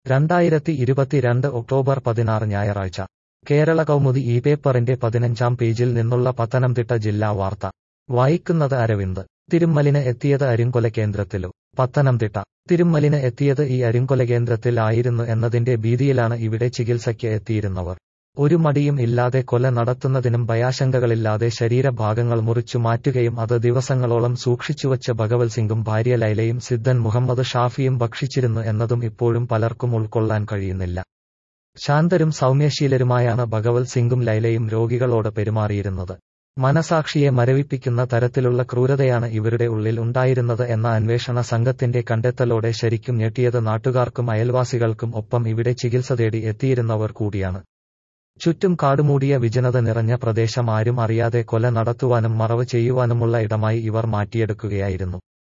രണ്ടായിരത്തി ഇരുപത്തിരണ്ട് ഒക്ടോബർ പതിനാറ് ഞായറാഴ്ച കേരള കൗമുദി ഈ പേപ്പറിന്റെ പതിനഞ്ചാം പേജിൽ നിന്നുള്ള പത്തനംതിട്ട ജില്ലാ വാർത്ത വായിക്കുന്നത് അരവിന്ദ് തിരുമ്മലിന് എത്തിയത് അരിങ്കൊല കേന്ദ്രത്തിലു പത്തനംതിട്ട തിരുമ്മലിന് എത്തിയത് ഈ അരിങ്കൊല കേന്ദ്രത്തിൽ ആയിരുന്നു എന്നതിന്റെ ഭീതിയിലാണ് ഇവിടെ ചികിത്സയ്ക്ക് എത്തിയിരുന്നവർ ഒരു മടിയും ഇല്ലാതെ കൊല നടത്തുന്നതിനും ഭയാശങ്കകളില്ലാതെ ശരീരഭാഗങ്ങൾ മുറിച്ചു മാറ്റുകയും അത് ദിവസങ്ങളോളം സൂക്ഷിച്ചുവച്ച ഭഗവത് സിംഗും ഭാര്യ ലൈലയും സിദ്ധൻ മുഹമ്മദ് ഷാഫിയും ഭക്ഷിച്ചിരുന്നു എന്നതും ഇപ്പോഴും പലർക്കും ഉൾക്കൊള്ളാൻ കഴിയുന്നില്ല ശാന്തരും സൗമ്യശീലരുമായാണ് ഭഗവത് സിംഗും ലൈലയും രോഗികളോട് പെരുമാറിയിരുന്നത് മനസാക്ഷിയെ മരവിപ്പിക്കുന്ന തരത്തിലുള്ള ക്രൂരതയാണ് ഇവരുടെ ഉള്ളിൽ ഉണ്ടായിരുന്നത് എന്ന അന്വേഷണ സംഘത്തിന്റെ കണ്ടെത്തലോടെ ശരിക്കും ഞെട്ടിയത് നാട്ടുകാർക്കും അയൽവാസികൾക്കും ഒപ്പം ഇവിടെ ചികിത്സ തേടി എത്തിയിരുന്നവർ കൂടിയാണ് ചുറ്റും കാടുമൂടിയ വിജനത നിറഞ്ഞ പ്രദേശം ആരും അറിയാതെ കൊല നടത്തുവാനും മറവ് ചെയ്യുവാനുമുള്ള ഇടമായി ഇവർ മാറ്റിയെടുക്കുകയായിരുന്നു